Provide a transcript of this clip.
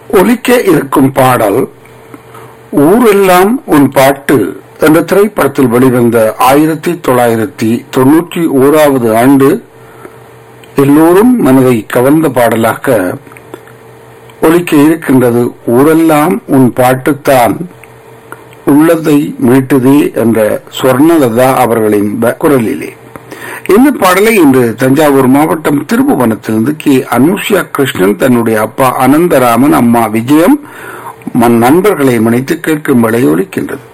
ஒலிக்க இருக்கும் பாடல் ஊரெல்லாம் உன் பாட்டு என்ற திரைப்படத்தில் வெளிவந்த ஆயிரத்தி தொள்ளாயிரத்தி தொன்னூற்றி ஓராவது ஆண்டு எல்லோரும் மனதை கவர்ந்த பாடலாக ஒலிக்க இருக்கின்றது ஊரெல்லாம் உன் பாட்டுத்தான் உள்ளதை மீட்டுதே என்ற சொர்ணலதா அவர்களின் ப- குரலிலே இந்த பாடலை இன்று தஞ்சாவூர் மாவட்டம் திருபுவனத்திலிருந்து கே அனுஷ்யா கிருஷ்ணன் தன்னுடைய அப்பா அனந்தராமன் அம்மா விஜயம் மன் நண்பர்களை மன்னித்து கேட்கும் வரை ஒலிக்கின்றது